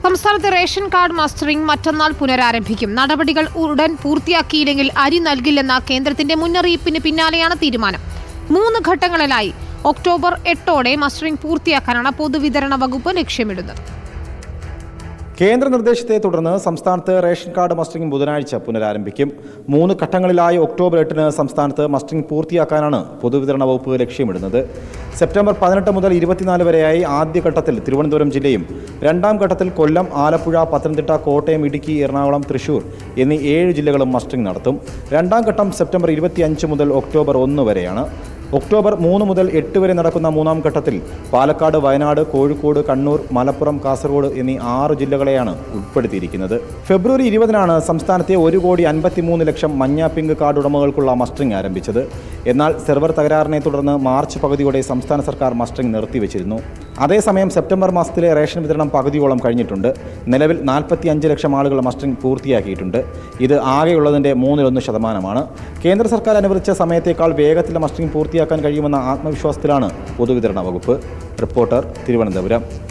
സംസ്ഥാനത്തെ ration card mustering മറ്റന്നാൾ പുനരാരംഭിക്കും നടപടികൾ ഉടൻ പൂർത്തിയാക്കിയില്ലെങ്കിൽ അരി നൽകില്ലെന്ന കേന്ദ്രത്തിന്റെ മുന്നറിയിപ്പിന് പിന്നാലെയാണ് തീരുമാനം മൂന്ന് ഘട്ടങ്ങളിലായി ഒക്ടോബർ എട്ടോടെ മസ്റ്ററിംഗ് പൂർത്തിയാക്കാനാണ് പൊതുവിതരണ വകുപ്പ് ലക്ഷ്യമിടുന്നത് കേന്ദ്ര നിർദ്ദേശത്തെ തുടർന്ന് സംസ്ഥാനത്ത് റേഷൻ കാർഡ് മസ്റ്ററിംഗ് ബുധനാഴ്ച പുനരാരംഭിക്കും മൂന്ന് ഘട്ടങ്ങളിലായി ഒക്ടോബർ എട്ടിന് സംസ്ഥാനത്ത് മസ്റ്ററിംഗ് പൂർത്തിയാക്കാനാണ് പൊതുവിതരണ വകുപ്പ് ലക്ഷ്യമിടുന്നത് സെപ്റ്റംബർ പതിനെട്ട് മുതൽ ഇരുപത്തിനാല് വരെയായി ആദ്യഘട്ടത്തിൽ തിരുവനന്തപുരം ജില്ലയും രണ്ടാം ഘട്ടത്തിൽ കൊല്ലം ആലപ്പുഴ പത്തനംതിട്ട കോട്ടയം ഇടുക്കി എറണാകുളം തൃശൂർ എന്നീ ഏഴ് ജില്ലകളും മസ്റ്ററിംഗ് നടത്തും രണ്ടാം ഘട്ടം സെപ്റ്റംബർ ഇരുപത്തിയഞ്ച് മുതൽ ഒക്ടോബർ ഒന്ന് വരെയാണ് ഒക്ടോബർ മൂന്ന് മുതൽ എട്ട് വരെ നടക്കുന്ന മൂന്നാം ഘട്ടത്തിൽ പാലക്കാട് വയനാട് കോഴിക്കോട് കണ്ണൂർ മലപ്പുറം കാസർഗോഡ് എന്നീ ആറ് ജില്ലകളെയാണ് ഉൾപ്പെടുത്തിയിരിക്കുന്നത് ഫെബ്രുവരി ഇരുപതിനാണ് സംസ്ഥാനത്തെ ഒരു കോടി അൻപത്തിമൂന്ന് ലക്ഷം മഞ്ഞ പിങ്ക് കാർഡ് ഉടമകൾക്കുള്ള മസ്റ്ററിംഗ് ആരംഭിച്ചത് എന്നാൽ സെർവർ തകരാറിനെ തുടർന്ന് മാർച്ച് പകുതിയോടെ സംസ്ഥാന സർക്കാർ മസ്റ്ററിംഗ് നിർത്തിവെച്ചിരുന്നു അതേസമയം സെപ്റ്റംബർ മാസത്തിലെ റേഷൻ വിതരണം പകുതിയോളം കഴിഞ്ഞിട്ടുണ്ട് നിലവിൽ നാൽപ്പത്തി അഞ്ച് ലക്ഷം ആളുകൾ മസ്റ്ററിംഗ് പൂർത്തിയാക്കിയിട്ടുണ്ട് ഇത് ആകെയുള്ളതിൻ്റെ മൂന്നിലൊന്ന് ശതമാനമാണ് കേന്ദ്ര സർക്കാർ അനുവദിച്ച സമയത്തേക്കാൾ വേഗത്തിൽ മസ്റ്ററിംഗ് പൂർത്തിയാക്കാൻ കഴിയുമെന്ന ആത്മവിശ്വാസത്തിലാണ് പൊതുവിതരണ വകുപ്പ് റിപ്പോർട്ടർ തിരുവനന്തപുരം